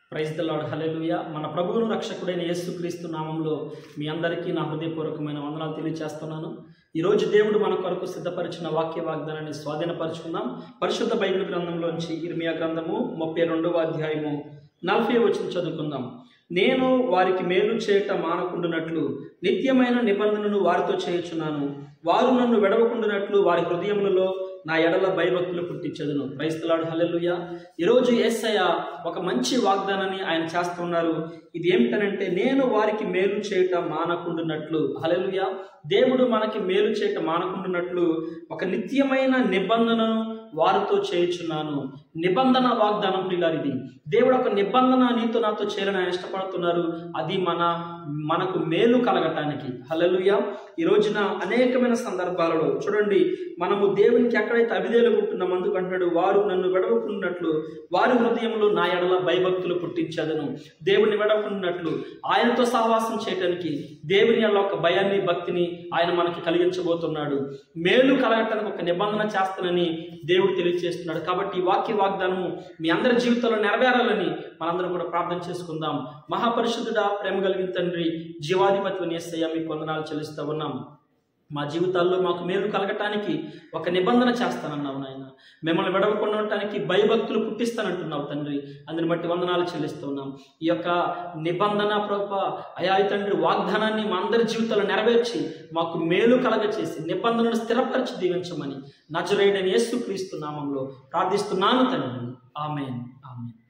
praise the lord హల్లెలూయ మన ప్రభువును రక్షకుడైన యేసుక్రీస్తు నామంలో మీ అందరికీ నా హృదయపూర్వకమైన వందనాలు తెలియజేస్తున్నాను ఈరోజు దేవుడు మన కొరకు సిద్ధపరిచిన వాక్య వాగ్దానాన్ని స్వాధీనపరుచుకుందాం పరిశుద్ధ బైబిల్ గ్రంథంలోంచి ఇర్మియా గ్రంథము ముప్పై రెండవ అధ్యాయము నలభై వచ్చిన చదువుకుందాం నేను వారికి మేలు చేయట మానకుండునట్లు నిత్యమైన నిబంధనను వారితో చేయుచున్నాను వారు నన్ను వెడవకుండునట్లు వారి హృదయములలో నా ఎడల భయభక్తులు పుట్టించదును క్రైస్తలాడు హల్లెలూయ ఈరోజు యేసయ్య ఒక మంచి వాగ్దానాన్ని ఆయన చేస్తున్నారు ఇది ఏమిటనంటే నేను వారికి మేలు చేయట మానకుండునట్లు హల్లెలూయ దేవుడు మనకి మేలు చేయట మానకుండునట్లు ఒక నిత్యమైన నిబంధనను వారితో చేయుచున్నాను నిబంధన వాగ్దానం ప్రియులారు ఇది దేవుడు ఒక నిబంధన నీతో నాతో చేయాలని ఆయన ఇష్టపడుతున్నారు అది మన మనకు మేలు కలగటానికి హల్లెలూయ ఈ రోజున అనేకమైన సందర్భాలలో చూడండి మనము దేవునికి ఎక్కడైతే అవిధేలు ఉంటున్నాం అందుకు అంటున్నాడు వారు నన్ను వెడవకున్నట్లు వారి హృదయంలో నా ఎడల భయభక్తులు పుట్టించదను దేవుని వెడవకున్నట్లు ఆయనతో సహవాసం చేయటానికి దేవుని ఎడల ఒక భయాన్ని భక్తిని ఆయన మనకి కలిగించబోతున్నాడు మేలు కలగటానికి ఒక నిబంధన చేస్తానని దేవుడు తెలియజేస్తున్నాడు కాబట్టి ఈ వాక్య వాగ్దానము మీ అందరి జీవితంలో నెరవేరాలని మనందరం కూడా ప్రార్థన చేసుకుందాం మహాపరిశుద్ధుడా ప్రేమ కలిగిన తండ్రి జీవాధిపతి నేస్తయ్య మీకు వందనాలు చెల్లిస్తూ ఉన్నాం మా జీవితాల్లో మాకు మేలు కలగటానికి ఒక నిబంధన చేస్తానన్నావు నాయన మిమ్మల్ని విడవకుండా ఉండటానికి భయభక్తులు పుట్టిస్తానంటున్నావు తండ్రి అందుని బట్టి వందనాలు చెల్లిస్తున్నాం ఈ యొక్క నిబంధన ప్రభ అయా తండ్రి వాగ్దానాన్ని మా అందరి జీవితాల్లో నెరవేర్చి మాకు మేలు కలగ చేసి నిబంధనను స్థిరపరిచి దీవించమని నజరేడని యేసు క్రీస్తు నామంలో ప్రార్థిస్తున్నాను తండ్రి ఆమెన్ ఆమెన్